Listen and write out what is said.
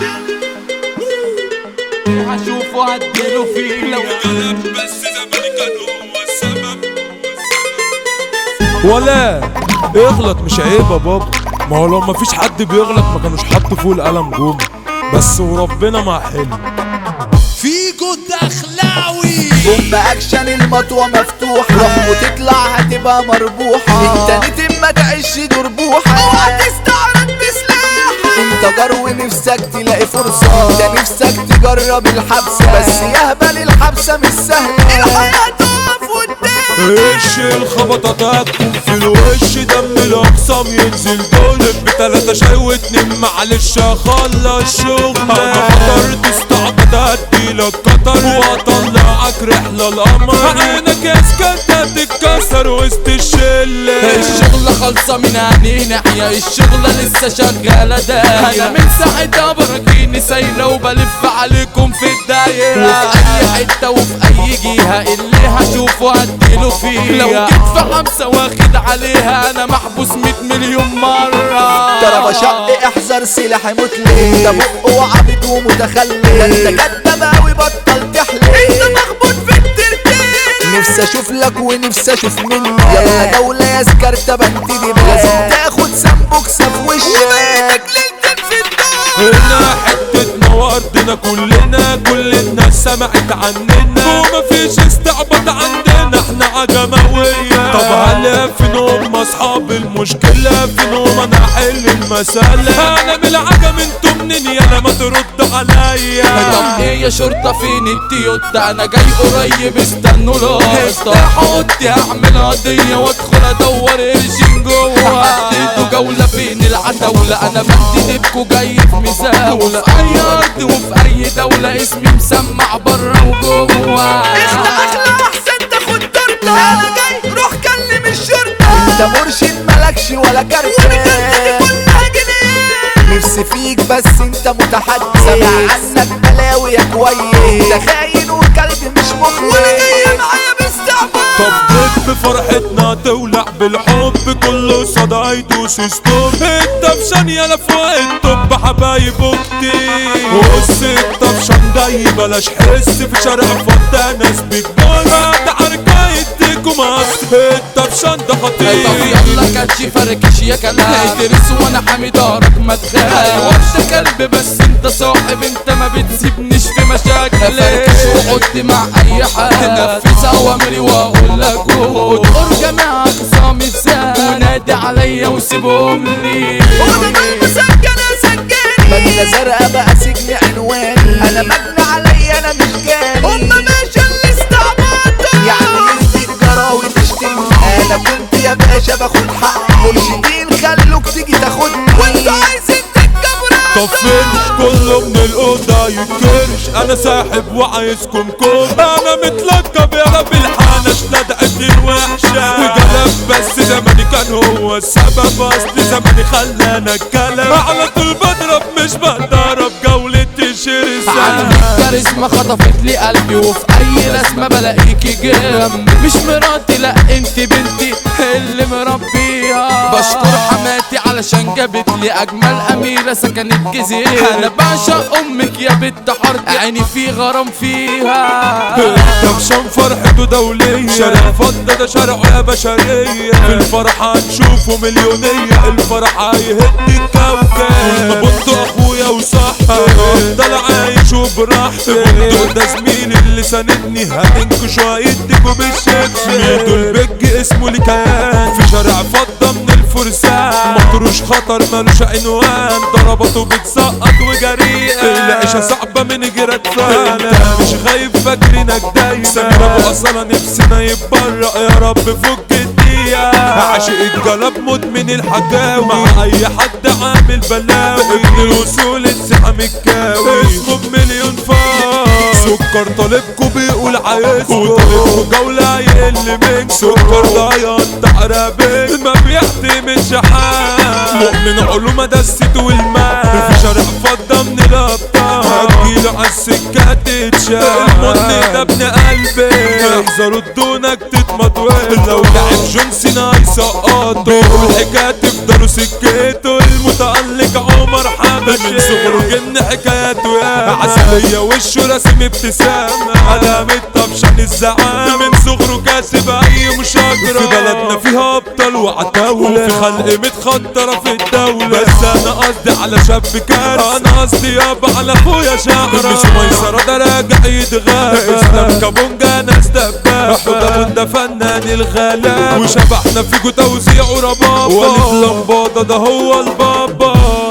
هشوفه هديله فيه لو غلب بس زمان كان هو السبب ولا اغلط مش عيب يا بابا ما هو لو مفيش حد بيغلط ما كانوش حطوا فوق القلم جوم بس وربنا مع حلم فيجو الدخلاوي بوم اكشن المطوة مفتوحة روح وتطلع هتبقى مربوحة انت نتم ما تعيش دربوحة اوعى تستعرض بسلاحة انت جرو نفسك تلاقي فرصة انت نفسك تجرب الحبسة بس يهبل الحبسة مش سهلة الحياة تقف قدام ايش الخبطة تاكل في الوش دم الاقسام ينزل دولب بتلاتة شاي واتنين معلش اخلص شغل انا فطرت استعبط اديلك قطر واطلعك رحلة القمر عينك اسكت هتتكسر وسط الشلة الشغلة خالصة من عيني ناحية الشغلة لسه شغالة دايرة أنا من ساعتها براكيني سايرة وبلف عليكم في الدايرة وفي أي حتة وفي أي جهة اللي هشوفه هديله فيها لو جيت في حبسة واخد عليها أنا محبوس مية مليون مرة ضرب شق احذر سلاح متلي ده بق وعبد ومتخلف ده انت كداب اوي بطل تحلف انت مخبوط في الترتيب نفسي اشوف لك ونفسي اشوف مني يلا جولة يا سكرتة بنتدي لازم تاخد سمبوكسة في وشك هنا حتة موردنا كلنا كل الناس سمعت عننا ومفيش استعبط عندنا احنا عجموية طب هلا فين هم اصحاب المشكلة فين هم انا احل المسألة انا من العجم انتوا منين يالا ما ترد عليا طب ايه يا شرطة فين التيوتا انا جاي قريب استنوا له افتحوا اوضتي هعمل قضية وادخل ادور قرشين جوه حددوا جولة فين العتاولة انا بكتبكوا جاي في مزاولة اي ارض وفي اي دولة اسمي مسمع بره وجوه احسن تاخد تورته انا جاي روح كلم الشرطة انت مرشد مالكش ولا كارتة كلها جنيه نفسي فيك بس انت متحدي سامع عنك بلاوي يا كويس انت خاين وكلب مش مخلص وانا جاي معايا باستعباط طب دب فرحتنا تولع بالحب كله صدى يدوس ستوب الطفشان يالا فوق الطب حبايب كتير بص الطفشان جاي بلاش حس في شارع فضة ناس بتبص عركة يديكوا مصر الطفشان ده طب خطير يلا كاتشي فركش يا كلام ادرس وانا حامي دارك ما تخاف وانت كلب بس انت صاحب انت ما بتسيبنيش في مشاكل فركش وقعدت مع اي حد نفذ اوامري واقول لك قول جميع اخصامي ازاي ونادي عليا وسيبهم لي مدينة زرقاء بقى سجن عنواني انا مجني عليا انا مش جاني هما باشا اللي استعبطوا يعني نزلت جراوي تشتمني انا كنت يا باشا باخد حق مرشدين خلوك تيجي تاخدني وانتوا عايزين تتجبروا طب فينش كله من الأوضة يتكرش أنا ساحب وعايزكم كل أنا متلقب يا رب الحانش لدعتي الوحشة وجلب بس زماني كان هو السبب أصل زماني خلانا الكلام على طول بضرب مش بضرب جولة شرسة عندي كاريزما خطفت لي قلبي وفي اي رسمة بلاقيكي جنبي مش مراتي لا انت بنتي اللي مربيها بشكر حماتي علشان جابت لي اجمل اميرة سكنت جزيرة انا بعشق امك يا بنت حارتي عيني في غرام فيها كبشان فرحته دولية شارع فضة ده شارع يا بشرية في الفرحة هنشوفه مليونية الفرحة يهد الكوكب بنت اخويا وصاحبي افضل عايش وبراحتي بنت ده زميلي اللي ساندني هتنكشوا هيديكوا بالشبشب ميدو البج اسمه لي كيان في شارع فضة من الفرسان مطروش خطر ملوش عنوان ضربته بتسقط وجريئة العيشة صعبة من جرات فانا مش خايف فاكرينك دايما سمير ابو اصلا نفسنا يتبرق يا رب فك الدقيقة عاشق الجلب مدمن الحكاوي مع اي حد عامل بلاوي ابن الوصول الزحام الكاوي اسمه بمليون فار سكر طالبكوا بيقول عايزكوا وطالبكوا جولة يقل منكوا سكر ده يقطع رابك ما بيعتمدش حال مؤمن علوم دست والمال في شارع فضة من الابطال هتجيله عالسكة تتشال المن ده ابن قلبي احذروا ادونك تتمطوي لو لعب جون سينا هيسقطه والحكاية تفضلوا سكته المتألق عمر حبشي من صغره جن حكاياته يا عسلية وشه راسم ابتسامة علامة طفشان الزعامة من صغره كاسب اي مشاجرة في بلدنا فيها ابطال وعتاولة في خلق متخطرة في الدولة بس انا قصدي على شاب كارثة انا قصدي يابا على اخويا شعرة مش ميسرة ده راجع يتغاب اسلام كابونجا ناس دبابة حوده ده فنان الغلابة وشبحنا فيكو توزيع ربابة وليد لمبادة ده هو البابا